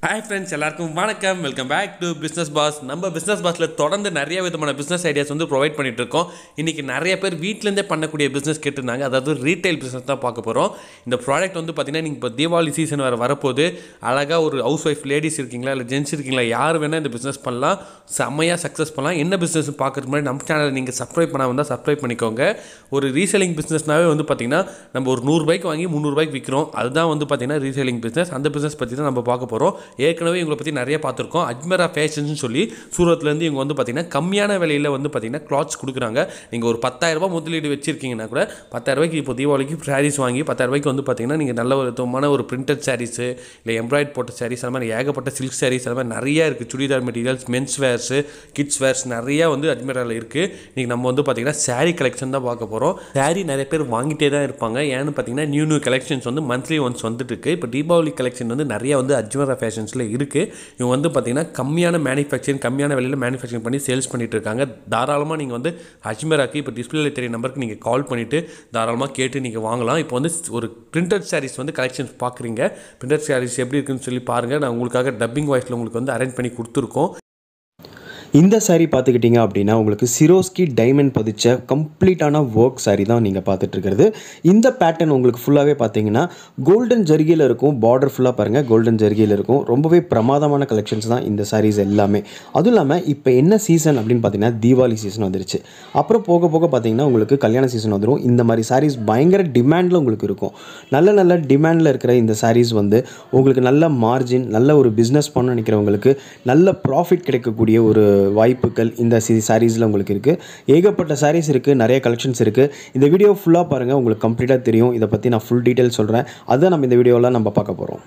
hi friends எல்லாருக்கும் வணக்கம் welcome back to business boss நம்ம பிஸ்னஸ் பாஸில் தொடர்ந்து நிறைய விதமான பிஸ்னஸ் ஐடியாஸ் வந்து ப்ரொவைட் பண்ணிட்டு இருக்கோம் இன்றைக்கி நிறைய பேர் வீட்டிலேருந்தே பண்ணக்கூடிய பிஸ்னஸ் கேட்டிருந்தாங்க அதாவது ரீட்டைல் பிஸ்னஸ் தான் பார்க்க போகிறோம் இந்த ப்ராடக்ட் வந்து பார்த்தீங்கன்னா நீங்கள் இப்போ தீபாவளி சீசன் வேறு வரப்போகுது அழகாக ஒரு ஹவுஸ் ஒய்ஃப் லேடிஸ் இருக்கீங்களா இல்லை ஜென்ஸ் இருக்கீங்களா யார் வேணால் இந்த பிஸ்னஸ் பண்ணலாம் செம்மையாக சக்ஸஸ் பண்ணலாம் என்ன பிஸ்னஸ் பார்க்குறது முன்னாடி நம்ம சேனலை நீங்கள் சப்ஸ்கிரைப் பண்ண வந்தால் சப்ஸ்கிரைப் பண்ணிக்கோங்க ஒரு ரீசேலிங் பிஸ்னஸ்னாவே வந்து பார்த்தீங்கன்னா நம்ம ஒரு நூறுரூபாய்க்கு வாங்கி முந்நூறுபாய்க்கு விற்கிறோம் அதுதான் வந்து பார்த்தீங்கன்னா ரீசேலிங் பிஸ்னஸ் அந்த பிஸ்னஸ் பற்றி தான் நம்ம பார்க்க போகிறோம் ஏற்கனவே இவங்களை பற்றி நிறைய பார்த்துருக்கோம் அஜ்மரா ஃபேஷன்ஸ்னு சொல்லி சூரத்லேருந்து இவங்க வந்து பார்த்தீங்கன்னா கம்மியான விலையில் வந்து பார்த்தீங்கன்னா கிளாத்ஸ் கொடுக்குறாங்க நீங்கள் ஒரு பத்தாயிரரூபா முதலீடு வச்சிருக்கீங்கன்னா கூட பத்தாயிரரூபாய்க்கு இப்போ தீபாவளிக்கு சாரீஸ் வாங்கி பத்தாயிரரூபாய்க்கு வந்து பார்த்தீங்கன்னா நீங்கள் நல்ல ஒரு விதமான ஒரு பிரிண்டட் சாரீஸு இல்லை எம்ப்ராய்ட் போட்ட சாரீஸ் அந்த மாதிரி ஏகப்பட்ட சில்க் சாரீஸ் அந்த மாதிரி நிறைய இருக்குது churidar materials men's wears kids wears நிறையா வந்து அஜ்மீராவில் இருக்குது இன்றைக்கி நம்ம வந்து பார்த்தீங்கன்னா saree கலெக்ஷன் தான் பார்க்க போகிறோம் saree நிறைய பேர் வாங்கிட்டே தான் இருப்பாங்க ஏன்னு பார்த்தீங்கன்னா நியூ நியூ கலெக்ஷன்ஸ் வந்து மந்த்லி ஒன்ஸ் வந்துட்டு இருக்கு இப்போ தீபாவளி கலெக்ஷன் வந்து நிறைய வந்து அஜ்மரா ஃபேஷன்ஸில் இருக்குது இவங்க வந்து பார்த்தீங்கன்னா கம்மியான மேனுஃபேக்சரிங் கம்மியான விலையில் மேனுஃபேக்சரிங் பண்ணி சேல்ஸ் பண்ணிட்டு இருக்காங்க தாராளமாக நீங்கள் வந்து அஜ்மராக்கு இப்போ டிஸ்பிளேல தெரிய நம்பருக்கு நீங்கள் கால் பண்ணிவிட்டு தாராளமாக கேட்டு நீங்கள் வாங்கலாம் இப்போ வந்து ஒரு பிரிண்டட் சாரீஸ் வந்து கலெக்ஷன்ஸ் பார்க்குறீங்க பிரிண்டட் சாரீஸ் எப்படி இருக்குன்னு சொல்லி பாருங்கள் நான் உங்களுக்காக டப்பிங் வாய்ஸில் உங்களுக்கு வந்து அரேஞ்ச் பண்ணி கொடுத்துருக்கோம் இந்த saree பார்த்துக்கிட்டிங்க அப்படின்னா உங்களுக்கு சிரோஸ்கி டைமண்ட் பதிச்ச கம்ப்ளீட்டான ஒர்க் saree தான் நீங்கள் பார்த்துட்டு இருக்கிறது இந்த பேட்டர்ன் உங்களுக்கு ஃபுல்லாகவே பார்த்தீங்கன்னா கோல்டன் ஜரிகையில் இருக்கும் பார்டர் ஃபுல்லாக பாருங்கள் கோல்டன் ஜரிகையில் இருக்கும் ரொம்பவே பிரமாதமான கலெக்ஷன்ஸ் தான் இந்த sarees எல்லாமே அதுவும் இல்லாமல் இப்போ என்ன சீசன் அப்படின்னு பார்த்தீங்கன்னா தீபாவளி சீசன் வந்துருச்சு அப்புறம் போக போக பார்த்தீங்கன்னா உங்களுக்கு கல்யாண சீசன் வந்துடும் இந்த மாதிரி sarees பயங்கர டிமாண்டில் உங்களுக்கு இருக்கும் நல்ல நல்ல டிமாண்டில் இருக்கிற இந்த sarees வந்து உங்களுக்கு நல்ல மார்ஜின் நல்ல ஒரு பிஸ்னஸ் பண்ண நினைக்கிறவங்களுக்கு நல்ல ப்ராஃபிட் கிடைக்கக்கூடிய ஒரு வாய்ப்புகள் இந்த சி சாரீஸில் உங்களுக்கு இருக்குது ஏகப்பட்ட சாரீஸ் இருக்குது நிறைய கலெக்ஷன்ஸ் இருக்குது இந்த வீடியோ ஃபுல்லாக பாருங்கள் உங்களுக்கு கம்ப்ளீட்டாக தெரியும் இதை பற்றி நான் ஃபுல் டீட்டெயில் சொல்கிறேன் அதுதான் நம்ம இந்த வீடியோவில் நம்ம பார்க்க போகிறோம்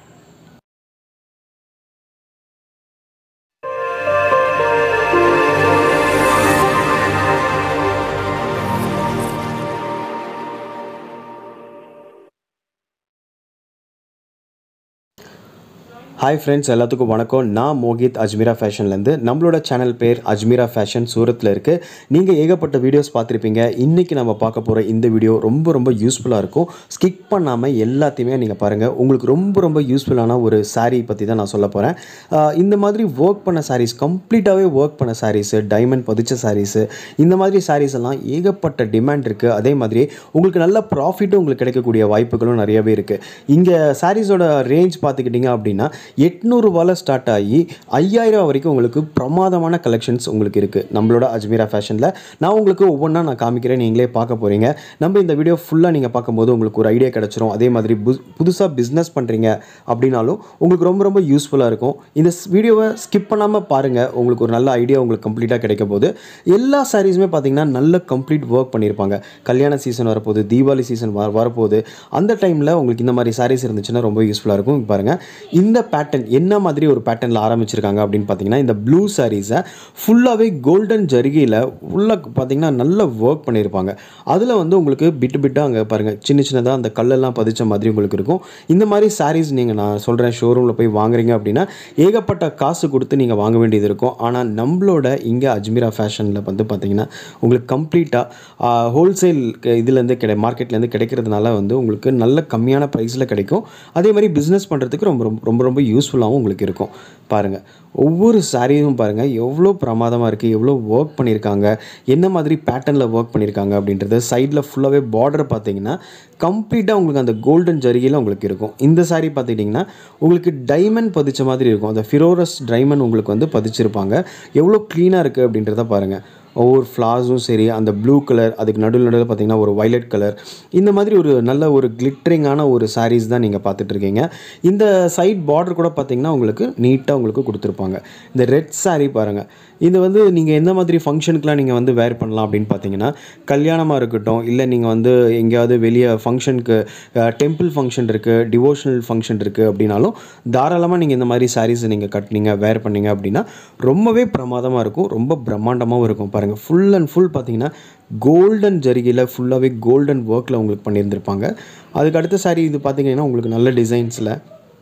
ஹாய் ஃப்ரெண்ட்ஸ் எல்லாத்துக்கும் வணக்கம் நான் மோகித் அஜ்மீரா ஃபேஷன்லேருந்து நம்மளோட சேனல் பேர் அஜ்மீரா ஃபேஷன் சூரத்தில் இருக்குது நீங்கள் ஏகப்பட்ட வீடியோஸ் பார்த்துருப்பீங்க இன்றைக்கி நம்ம பார்க்க போகிற இந்த வீடியோ ரொம்ப ரொம்ப யூஸ்ஃபுல்லாக இருக்கும் ஸ்கிப் பண்ணாமல் எல்லாத்தையுமே நீங்கள் பாருங்கள் உங்களுக்கு ரொம்ப ரொம்ப யூஸ்ஃபுல்லான ஒரு saree பற்றி தான் நான் சொல்ல போகிறேன் இந்த மாதிரி ஒர்க் பண்ண sarees கம்ப்ளீட்டாகவே ஒர்க் பண்ண சாரீஸு டைமண்ட் பதிச்ச சாரீஸு இந்த மாதிரி sarees எல்லாம் ஏகப்பட்ட டிமாண்ட் இருக்குது அதே மாதிரி உங்களுக்கு நல்ல ப்ராஃபிட்டும் உங்களுக்கு கிடைக்கக்கூடிய வாய்ப்புகளும் நிறையவே இருக்குது இங்கே சாரீஸோட ரேஞ்ச் பார்த்துக்கிட்டிங்க அப்படின்னா எட்நூறுவாவில் ஸ்டார்ட் ஆகி ஐயாயிரம் வரைக்கும் உங்களுக்கு பிரமாதமான கலெக்ஷன்ஸ் உங்களுக்கு இருக்குது நம்மளோட அஜ்மீரா ஃபேஷனில் நான் உங்களுக்கு ஒவ்வொன்றா நான் காமிக்கிறேன் நீங்களே பார்க்க போகிறீங்க நம்ம இந்த வீடியோ ஃபுல்லாக நீங்கள் பார்க்கும்போது உங்களுக்கு ஒரு ஐடியா கிடச்சிரும் அதே மாதிரி புஸ் புதுசாக பிஸ்னஸ் பண்ணுறீங்க அப்படின்னாலும் உங்களுக்கு ரொம்ப ரொம்ப யூஸ்ஃபுல்லாக இருக்கும் இந்த வீடியோவை ஸ்கிப் பண்ணாமல் பாருங்கள் உங்களுக்கு ஒரு நல்ல ஐடியா உங்களுக்கு கம்ப்ளீட்டாக கிடைக்க போகுது எல்லா சாரீஸுமே பார்த்தீங்கன்னா நல்ல கம்ப்ளீட் ஒர்க் பண்ணியிருப்பாங்க கல்யாண சீசன் வரப்போகுது தீபாவளி சீசன் வர வரப்போகுது அந்த டைமில் உங்களுக்கு இந்த மாதிரி சாரீஸ் இருந்துச்சுன்னா ரொம்ப யூஸ்ஃபுல்லாக இருக்கும் இங்க பாருங்கள் இந்த பேட்டர்ன் என்ன மாதிரி ஒரு பேட்டர்னில் ஆரம்பிச்சிருக்காங்க அப்படின்னு பார்த்தீங்கன்னா இந்த ப்ளூ சாரீஸை ஃபுல்லாகவே கோல்டன் ஜரிகையில் உள்ள பார்த்தீங்கன்னா நல்ல ஒர்க் பண்ணியிருப்பாங்க அதில் வந்து உங்களுக்கு பிட்டு பிட்டாக அங்கே பாருங்கள் சின்ன சின்னதாக அந்த கல்லெல்லாம் பதிச்ச மாதிரி உங்களுக்கு இருக்கும் இந்த மாதிரி சாரீஸ் நீங்கள் நான் சொல்கிறேன் ஷோரூமில் போய் வாங்குறீங்க அப்படின்னா ஏகப்பட்ட காசு கொடுத்து நீங்கள் வாங்க வேண்டியது இருக்கும் ஆனால் நம்மளோட இங்கே அஜ்மீரா ஃபேஷனில் வந்து பார்த்தீங்கன்னா உங்களுக்கு கம்ப்ளீட்டாக ஹோல்சேல் இதுலேருந்து கிடை மார்க்கெட்லேருந்து கிடைக்கிறதுனால வந்து உங்களுக்கு நல்ல கம்மியான ப்ரைஸில் கிடைக்கும் அதே மாதிரி பிஸ்னஸ் பண்ணுறதுக்கு ரொம்ப ரொம்ப ரொம்ப ரொம்ப யூஸ்ஃபுல்லாகவும் உங்களுக்கு இருக்கும் பாருங்கள் ஒவ்வொரு சாரியும் பாருங்கள் எவ்வளோ பிரமாதமாக இருக்குது எவ்வளோ ஒர்க் பண்ணியிருக்காங்க என்ன மாதிரி பேட்டர்னில் ஒர்க் பண்ணியிருக்காங்க அப்படின்றது சைடில் ஃபுல்லாகவே பார்டர் பார்த்தீங்கன்னா கம்ப்ளீட்டாக உங்களுக்கு அந்த கோல்டன் ஜரிகையில் உங்களுக்கு இருக்கும் இந்த saree பார்த்துக்கிட்டிங்கன்னா உங்களுக்கு டைமண்ட் பதிச்ச மாதிரி இருக்கும் அந்த ஃபிரோரஸ் டைமண்ட் உங்களுக்கு வந்து பதிச்சிருப்பாங்க எவ்வளோ க்ளீனாக இருக்குது அப்படின்றத பாருங்கள் ஒவ்வொரு ஃப்ளார்ஸும் சரி அந்த ப்ளூ கலர் அதுக்கு நடுவில் நடுவில் பார்த்தீங்கன்னா ஒரு வைலட் கலர் இந்த மாதிரி ஒரு நல்ல ஒரு கிளிட்டரிங்கான ஒரு sarees தான் நீங்கள் பார்த்துட்டு இருக்கீங்க இந்த சைட் பார்டர் கூட பார்த்தீங்கன்னா உங்களுக்கு நீட்டாக உங்களுக்கு கொடுத்துருப்பாங்க இந்த ரெட் saree பாருங்கள் இது வந்து நீங்கள் எந்த மாதிரி ஃபங்க்ஷனுக்குலாம் நீங்கள் வந்து வேர் பண்ணலாம் அப்படின்னு பார்த்தீங்கன்னா கல்யாணமாக இருக்கட்டும் இல்லை நீங்கள் வந்து எங்கேயாவது வெளியே ஃபங்க்ஷனுக்கு டெம்பிள் ஃபங்க்ஷன் இருக்குது டிவோஷனல் ஃபங்க்ஷன் இருக்குது அப்படின்னாலும் தாராளமாக நீங்கள் இந்த மாதிரி sarees நீங்கள் கட்டினீங்க வேர் பண்ணீங்க அப்படின்னா ரொம்பவே பிரமாதமாக இருக்கும் ரொம்ப பிரம்மாண்டமாகவும் இருக்கும் பாருங்கள் ஃபுல் அண்ட் ஃபுல் பார்த்தீங்கன்னா கோல்டன் ஜரிகையில் ஃபுல்லாகவே கோல்டன் ஒர்க்கில் உங்களுக்கு பண்ணியிருந்திருப்பாங்க அதுக்கு அடுத்த saree இது பார்த்தீங்கன்னா உங்களுக்கு நல்ல டிசைன்ஸில்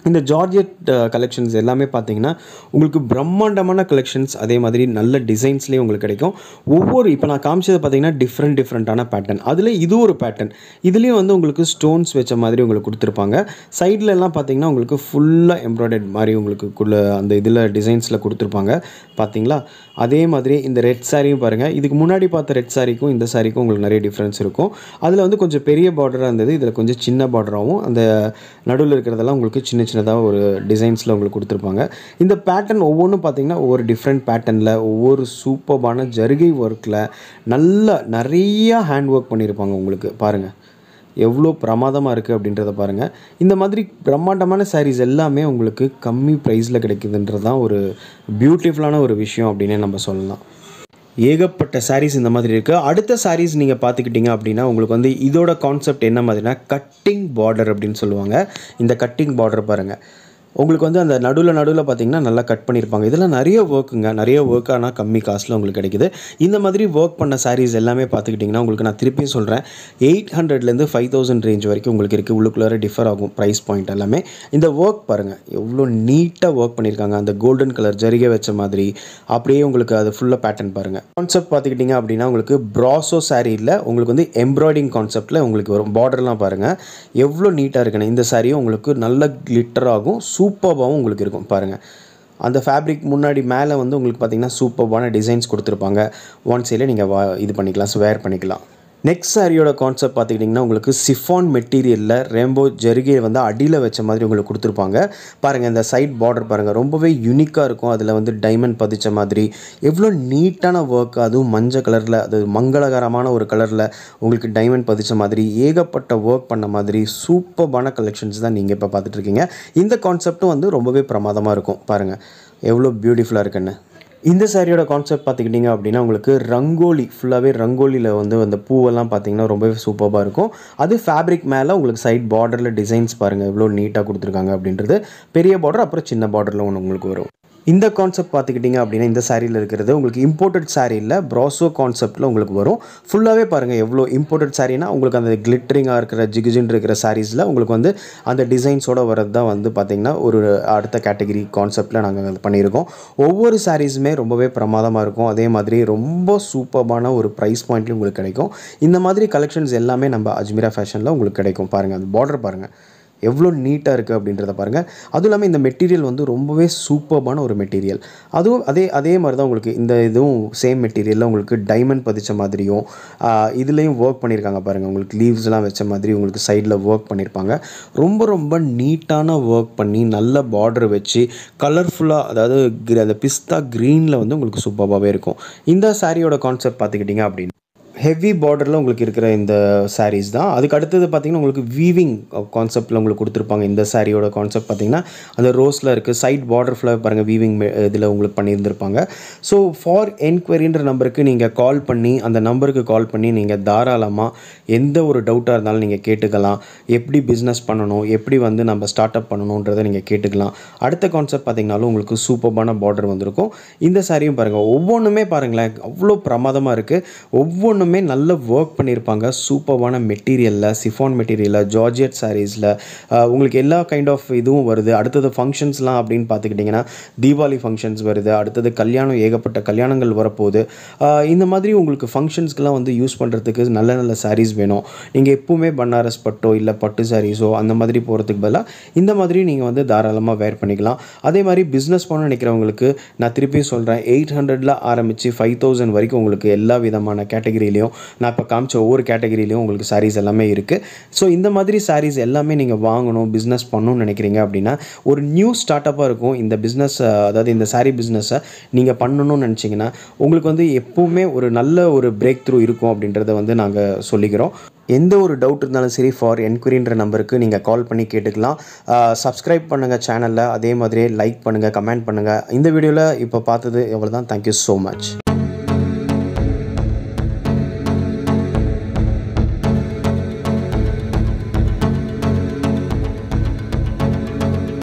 இந்த ஜார்ஜெட் கலெக்ஷன்ஸ் எல்லாமே பார்த்தீங்கன்னா உங்களுக்கு பிரம்மாண்டமான கலெக்ஷன்ஸ் அதே மாதிரி நல்ல டிசைன்ஸ்லேயும் உங்களுக்கு கிடைக்கும் ஒவ்வொரு இப்போ நான் காமிச்சது பார்த்தீங்கன்னா டிஃப்ரெண்ட் டிஃப்ரெண்ட்டான பேட்டர்ன் அதில் இது ஒரு பேட்டர்ன் இதுலேயும் வந்து உங்களுக்கு ஸ்டோன்ஸ் வச்ச மாதிரி உங்களுக்கு கொடுத்துருப்பாங்க சைடில் எல்லாம் பார்த்தீங்கன்னா உங்களுக்கு ஃபுல்லாக எம்ப்ராய்டர்ட் மாதிரி உங்களுக்கு குள்ள அந்த இதில் டிசைன்ஸில் கொடுத்துருப்பாங்க பார்த்தீங்களா அதே மாதிரி இந்த ரெட் சாரியும் பாருங்கள் இதுக்கு முன்னாடி பார்த்த ரெட் சாரிக்கும் இந்த சாரிக்கும் உங்களுக்கு நிறைய டிஃப்ரென்ஸ் இருக்கும் அதில் வந்து கொஞ்சம் பெரிய பார்டராக இருந்தது இதில் கொஞ்சம் சின்ன பார்டராகவும் அந்த நடுவில் இருக்கிறதெல்லாம் உங்களுக்கு சின்ன சின்னதாக ஒரு டிசைன்ஸில் உங்களுக்கு கொடுத்துருப்பாங்க இந்த பேட்டர்ன் ஒவ்வொன்றும் பார்த்தீங்கன்னா ஒவ்வொரு டிஃப்ரெண்ட் பேட்டர்னில் ஒவ்வொரு சூப்பர்பான ஜருகை ஒர்க்கில் நல்ல நிறையா ஹேண்ட் ஒர்க் பண்ணியிருப்பாங்க உங்களுக்கு பாருங்கள் எவ்வளோ பிரமாதமாக இருக்குது அப்படின்றத பாருங்கள் இந்த மாதிரி பிரம்மாண்டமான sarees எல்லாமே உங்களுக்கு கம்மி ப்ரைஸில் கிடைக்குதுன்றது தான் ஒரு பியூட்டிஃபுல்லான ஒரு விஷயம் அப்படின்னே நம்ம சொல்லலாம் ஏகப்பட்ட sarees இந்த மாதிரி இருக்குது அடுத்த sarees நீங்கள் பார்த்துக்கிட்டிங்க அப்படின்னா உங்களுக்கு வந்து இதோட கான்செப்ட் என்ன மாதிரினா கட்டிங் பார்டர் அப்படின்னு சொல்லுவாங்க இந்த கட்டிங் பார்டர் பாருங்கள் உங்களுக்கு வந்து அந்த நடுவில் நடுவில் பார்த்தீங்கன்னா நல்லா கட் பண்ணியிருப்பாங்க இதெல்லாம் நிறைய ஒர்க்குங்க நிறைய ஒர்க் ஆனால் கம்மி காஸ்ட்டில் உங்களுக்கு கிடைக்குது இந்த மாதிரி ஒர்க் பண்ண sarees எல்லாமே பார்த்துக்கிட்டிங்கன்னா உங்களுக்கு நான் திருப்பியும் சொல்கிறேன் எயிட் ஹண்ட்ரட்லேருந்து ஃபைவ் தௌசண்ட் ரேஞ்ச் வரைக்கும் உங்களுக்கு இருக்குது உள்ளுக்குள்ளார டிஃபர் ஆகும் ப்ரைஸ் பாயிண்ட் எல்லாமே இந்த ஒர்க் பாருங்கள் எவ்வளோ நீட்டாக ஒர்க் பண்ணியிருக்காங்க அந்த கோல்டன் கலர் ஜரிகை வச்ச மாதிரி அப்படியே உங்களுக்கு அது ஃபுல்லாக பேட்டர்ன் பாருங்கள் கான்செப்ட் பார்த்துக்கிட்டிங்க அப்படின்னா உங்களுக்கு ப்ராசோ சாரியில் உங்களுக்கு வந்து எம்ப்ராய்டிங் கான்செப்ட்டில் உங்களுக்கு வரும் பார்டர்லாம் பாருங்கள் எவ்வளோ நீட்டாக இருக்குன்னு இந்த சாரியும் உங்களுக்கு நல்ல கிளிட்டர் ஆகும் சூப்பர்பாகவும் உங்களுக்கு இருக்கும் பாருங்கள் அந்த ஃபேப்ரிக் முன்னாடி மேலே வந்து உங்களுக்கு பார்த்தீங்கன்னா சூப்பர்பான டிசைன்ஸ் கொடுத்துருப்பாங்க ஒன் சைடில் நீங்கள் வா இது பண்ணிக்கலாம் வேர் பண்ணிக்கலாம் நெக்ஸ்ட் சாரியோட கான்செப்ட் பார்த்துக்கிட்டிங்கன்னா உங்களுக்கு சிஃபான் மெட்டீரியலில் ரெம்போ ஜெருகே வந்து அடியில் வச்ச மாதிரி உங்களுக்கு கொடுத்துருப்பாங்க பாருங்கள் இந்த சைட் பார்டர் பாருங்கள் ரொம்பவே யூனிக்காக இருக்கும் அதில் வந்து டைமண்ட் பதிச்ச மாதிரி எவ்வளோ நீட்டான ஒர்க் அதுவும் மஞ்சள் கலரில் அது மங்களகரமான ஒரு கலரில் உங்களுக்கு டைமண்ட் பதிச்ச மாதிரி ஏகப்பட்ட ஒர்க் பண்ண மாதிரி சூப்பர்பான கலெக்ஷன்ஸ் தான் நீங்கள் இப்போ பார்த்துட்ருக்கீங்க இந்த கான்செப்ட்டும் வந்து ரொம்பவே பிரமாதமாக இருக்கும் பாருங்கள் எவ்வளோ பியூட்டிஃபுல்லாக இருக்குன்னு இந்த சாரியோட கான்செப்ட் பார்த்துக்கிட்டிங்க அப்படின்னா உங்களுக்கு ரங்கோலி ஃபுல்லாகவே ரங்கோலியில் வந்து அந்த பூவெல்லாம் பார்த்தீங்கன்னா ரொம்பவே சூப்பராக இருக்கும் அது ஃபேப்ரிக் மேலே உங்களுக்கு சைட் பார்டரில் டிசைன்ஸ் பாருங்கள் எவ்வளோ நீட்டாக கொடுத்துருக்காங்க அப்படின்றது பெரிய பார்டர் அப்புறம் சின்ன பார்டரில் ஒன்று உங்களுக்கு வரும் இந்த கான்செப்ட் பார்த்துக்கிட்டிங்க அப்படின்னா இந்த சாரியில் இருக்கிறது உங்களுக்கு இம்போர்ட்டட் சாரியில் ப்ராசோ கான்செப்ட்டில் உங்களுக்கு வரும் ஃபுல்லாகவே பாருங்கள் எவ்வளோ இம்போர்ட்டட் சாரினா உங்களுக்கு அந்த கிளிட்டரிங்காக இருக்கிற ஜிகுஜின் இருக்கிற சாரீஸில் உங்களுக்கு வந்து அந்த டிசைன்ஸோட வரது தான் வந்து பார்த்திங்கன்னா ஒரு அடுத்த கேட்டகரி கான்செப்டில் நாங்கள் அது பண்ணியிருக்கோம் ஒவ்வொரு சாரீஸுமே ரொம்பவே பிரமாதமாக இருக்கும் அதே மாதிரி ரொம்ப சூப்பர்பான ஒரு ப்ரைஸ் பாயிண்ட்லையும் உங்களுக்கு கிடைக்கும் இந்த மாதிரி கலெக்ஷன்ஸ் எல்லாமே நம்ம அஜ்மீரா ஃபேஷனில் உங்களுக்கு கிடைக்கும் பாருங்கள் அந்த பார்டர் பாருங்கள் எவ்வளோ நீட்டாக இருக்குது அப்படின்றத பாருங்கள் அதுவும் இல்லாமல் இந்த மெட்டீரியல் வந்து ரொம்பவே சூப்பர்பான ஒரு மெட்டீரியல் அதுவும் அதே அதே மாதிரி தான் உங்களுக்கு இந்த இதுவும் சேம் மெட்டீரியலில் உங்களுக்கு டைமண்ட் பதிச்ச மாதிரியும் ஆஹ், இதுலேயும் ஒர்க் பண்ணியிருக்காங்க பாருங்கள் உங்களுக்கு லீவ்ஸ்லாம் வச்ச மாதிரி உங்களுக்கு சைடில் ஒர்க் பண்ணியிருப்பாங்க ரொம்ப ரொம்ப நீட்டான ஒர்க் பண்ணி நல்ல பார்டர் வச்சு கலர்ஃபுல்லாக அதாவது gr- அந்த பிஸ்தா க்ரீனில் வந்து உங்களுக்கு சூப்பராகவே இருக்கும் இந்த சாரியோட கான்செப்ட் பார்த்துக்கிட்டிங்க அப்படின்னு ஹெவி பார்டரில் உங்களுக்கு இருக்கிற இந்த sarees தான் அதுக்கு அடுத்தது பார்த்தீங்கன்னா உங்களுக்கு வீவிங் கான்செப்டில் உங்களுக்கு கொடுத்துருப்பாங்க இந்த சாரியோட கான்செப்ட் பார்த்தீங்கன்னா அந்த ரோஸில் இருக்குது சைட் பார்டர் ஃபுல்லாக பாருங்கள் வீவிங் இதில் உங்களுக்கு பண்ணியிருந்திருப்பாங்க ஸோ ஃபார் என்கொயரின்ற நம்பருக்கு நீங்கள் கால் பண்ணி அந்த நம்பருக்கு கால் பண்ணி நீங்கள் தாராளமாக எந்த ஒரு டவுட்டாக இருந்தாலும் நீங்கள் கேட்டுக்கலாம் எப்படி பிஸ்னஸ் பண்ணணும் எப்படி வந்து நம்ம ஸ்டார்ட் அப் பண்ணணுன்றதை நீங்கள் கேட்டுக்கலாம் அடுத்த கான்செப்ட் பார்த்தீங்கனாலும் உங்களுக்கு சூப்பர்பான பார்டர் வந்திருக்கும் இந்த சாரியும் பாருங்கள் ஒவ்வொன்றுமே பாருங்களேன் அவ்வளோ பிரமாதமாக இருக்குது ஒவ்வொன்றுமே நல்ல ஒர்க் பண்ணியிருப்பாங்க சூப்பர்பான மெட்டீரியலில் சிஃபான் மெட்டீரியலில் ஜார்ஜியட் சாரீஸில் உங்களுக்கு எல்லா கைண்ட் ஆஃப் இதுவும் வருது அடுத்தது ஃபங்க்ஷன்ஸ்லாம் அப்படின்னு பார்த்துக்கிட்டிங்கன்னா தீபாவளி ஃபங்க்ஷன்ஸ் வருது அடுத்தது கல்யாணம் ஏகப்பட்ட கல்யாணங்கள் வரப்போகுது ஆஹ் இந்த மாதிரி உங்களுக்கு ஃபங்க்ஷன்ஸ்க்கெலாம் வந்து யூஸ் பண்ணுறதுக்கு நல்ல நல்ல sarees வேணும் நீங்கள் எப்பவுமே பனாரஸ் பட்டோ இல்லை பட்டு சாரீஸோ அந்த மாதிரி போகிறதுக்கு பதிலாக இந்த மாதிரி நீங்கள் வந்து தாராளமாக வேர் பண்ணிக்கலாம் அதே மாதிரி பிஸ்னஸ் பண்ண நினைக்கிறவங்களுக்கு நான் திருப்பியும் சொல்கிறேன் எயிட் ஹண்ட்ரடில் ஆரம்பித்து ஃபைவ் தௌசண்ட் வரைக்கும் உங்களுக்கு எல்லா விதமான கேட்டகரியிலையும் நான் இப்போ காமிச்ச ஒவ்வொரு கேட்டகரியிலையும் உங்களுக்கு sarees எல்லாமே இருக்குது ஸோ இந்த மாதிரி sarees எல்லாமே நீங்கள் வாங்கணும் பிஸ்னஸ் பண்ணணும்னு நினைக்கிறீங்க அப்படின்னா ஒரு நியூ ஸ்டார்ட் அப்பாக இருக்கும் இந்த பிஸ்னஸ் அதாவது இந்த saree பிஸ்னஸை நீங்கள் பண்ணணும்னு நினச்சிங்கன்னா உங்களுக்கு வந்து எப்பவுமே ஒரு நல்ல ஒரு பிரேக் த்ரூ இருக்கும் அப்படின்றத வந்து நாங்கள் சொல்லிக்கிறோம் எந்த ஒரு டவுட் இருந்தாலும் சரி ஃபார் என்கொயரின்ற நம்பருக்கு நீங்கள் கால் பண்ணி கேட்டுக்கலாம் சப்ஸ்கிரைப் பண்ணுங்கள் சேனலில் அதே மாதிரியே லைக் பண்ணுங்கள் கமெண்ட் பண்ணுங்கள் இந்த வீடியோவில் இப்போ பார்த்தது எவ்வளோ தான் தேங்க்யூ ஸோ மச்